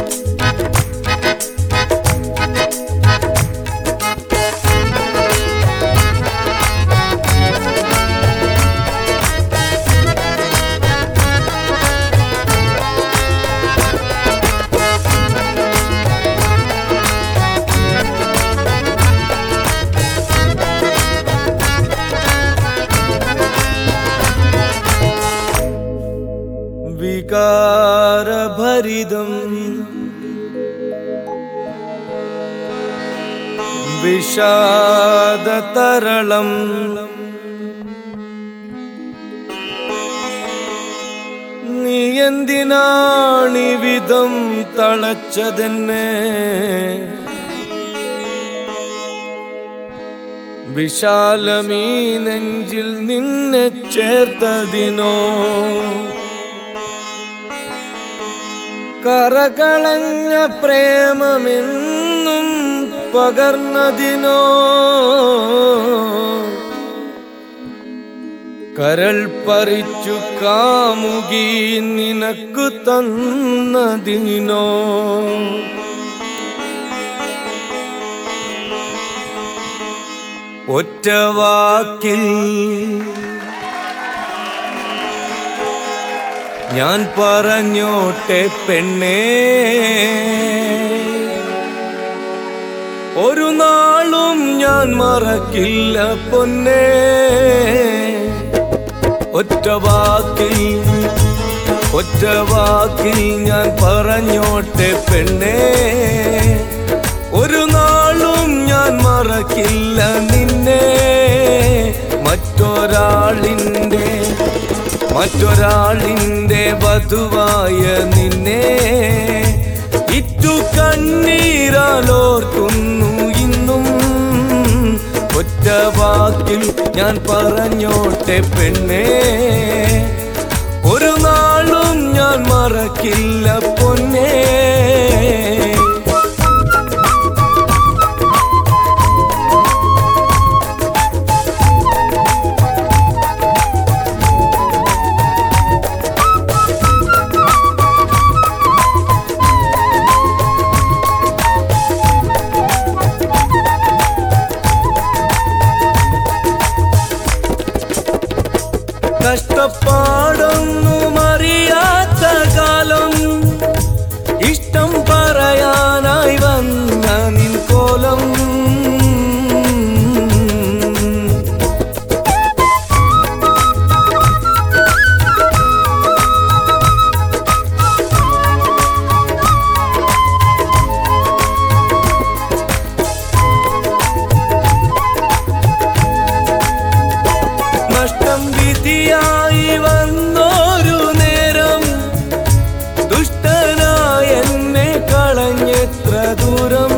വികാരഭരിതം വിഷാദതരളം നീ എന്തിനാണിവിധം തളച്ചതെന്നെ വിശാലമീ നെഞ്ചിൽ നിന്നെ ചേർത്തതിനോ കറകളഞ്ഞ പ്രേമമെന്നും പകർന്നതിനോ കരൾ പറിച്ചു കാമുകി നിനക്കു തന്നതിനോ ഒറ്റ വാക്കിൽ ഞാൻ പറഞ്ഞോട്ടെ പെണ്ണേ ഒരു നാളും ഞാൻ മറക്കില്ല പൊന്നേ ഒറ്റ വാക്കിൽ ഒറ്റ വാക്കിൽ ഞാൻ പറഞ്ഞോട്ടെ പെണ്ണേ ഒരു നാളും ഞാൻ മറക്കില്ല നിന്നെ മറ്റൊരാളിൻ്റെ മറ്റൊരാളിൻ്റെ വധുവായ നിന്നെ ഇറ്റു കണ്ണീരാലോർക്കുന്നു ഇന്നും ഒറ്റ വാക്കിൽ ഞാൻ പറഞ്ഞോട്ടെ പെണ്ണേ ഒരു നാളും ഞാൻ മറക്കില്ല പൊന്നേ കഷ്ടപ്പാടൊന്നും അറിയാത്ത കാലം ഇഷ്ടം പറയാനായി വന്ന നിൻ കോലം നഷ്ടം വിധിയായി വന്നൊരു നേരം ദുഷ്ടനായ എന്നെ കളഞ്ഞെത്ര ദൂരം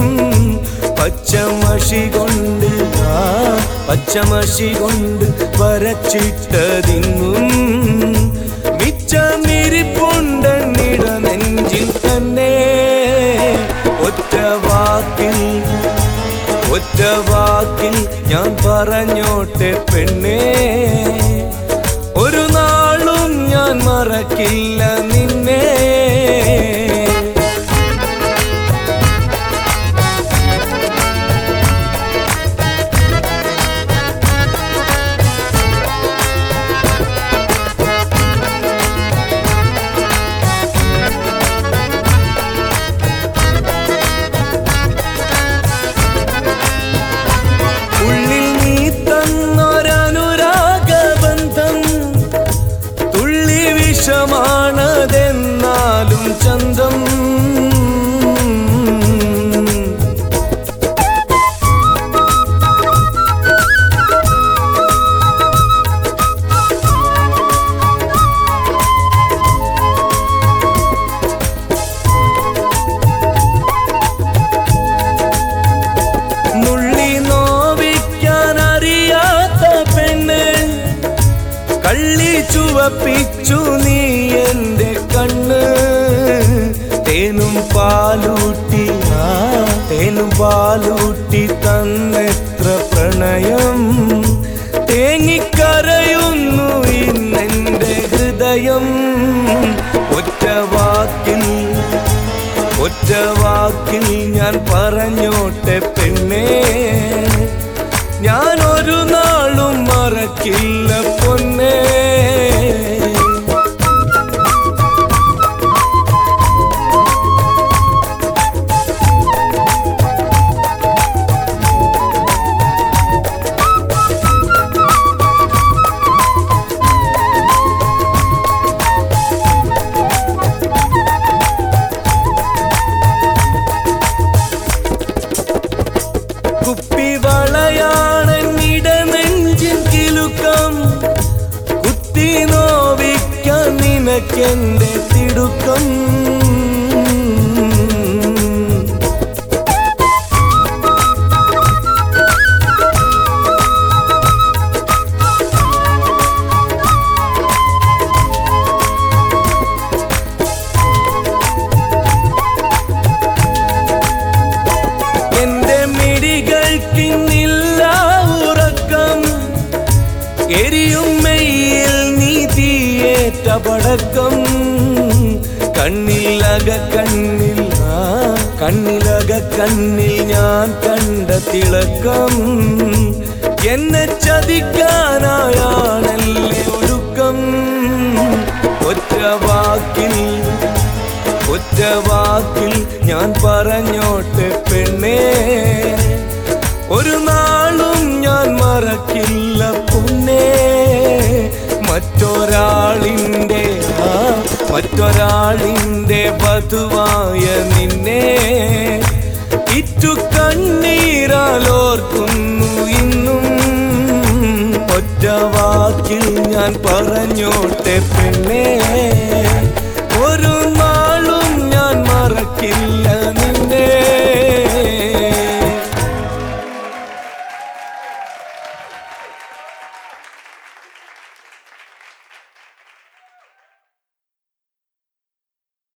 പച്ചമഷി കൊണ്ട് ആ പച്ചമഷി കൊണ്ട് വരച്ചിട്ടതിന്നും മിച്ചമിരിപ്പുണ്ടെന്നിട നെഞ്ചിൽ തന്നെ ഒറ്റ വാക്കിൽ ഒറ്റ വാക്കിൽ ഞാൻ പറഞ്ഞോട്ടെ പെണ്ണേ ഒരു നാളും ഞാൻ മറക്കില്ല നിന്നെ ഉള്ളിൽ നീ തന്നൊരനുരാഗബന്ധം തുള്ളി വിഷമാണതെന്നാലും ചന്തം നുള്ളി നോവിക്കാൻ അറിയാത്ത പെണ്ണ് കള്ളി ചുവപ്പിച്ചു നീ എന്റെ കണ്ണ് തേനും പാലൂട്ടി ആ തേനും പാലൂട്ടി തന്നെത്ര പ്രണയം തേങ്ങിക്കരയുന്നു ഇന്നെന്റെ ഹൃദയം ഒറ്റ വാക്കിൽ വാക്കിൽ ഞാൻ പറഞ്ഞോട്ടെ പെണ്ണേ ഞാൻ ഒരു നാളും മറക്കില്ല പൊന്നേ കുപ്പിവളയാണെന്നിടനെഞ്ചിൻ കിലുക്കം കുത്തി നോവിക്കാൻ നിനക്കെന്റെ തിടുക്കം എന്റെ മിടികൾക്കിന്നില്ല ഉറക്കം എരിയും മെയ്യിൽ നീ തീയേറ്റ പടക്കം കണ്ണിലക കണ്ണിൽ ആ കണ്ണിലക കണ്ണിൽ ഞാൻ കണ്ട തിളക്കം എന്നെ ചതിക്കാനായാണല്ലേ ഒരുക്കം ഒറ്റ വാക്കിൽ ഒറ്റ വാക്കിൽ ഞാൻ പറഞ്ഞോട്ടെ പെണ്ണേ ഒരു നാളും ഞാൻ മറക്കില്ല പൊന്നേ മറ്റൊരാളിൻ്റെ ആ മറ്റൊരാളിൻ്റെ വധുവായ നിന്നെ ഇറ്റു കണ്ണീരാലോർക്കുന്നു ഇന്നും ഒറ്റ വാക്കിൽ ഞാൻ പറഞ്ഞോട്ടെ പെണ്ണേ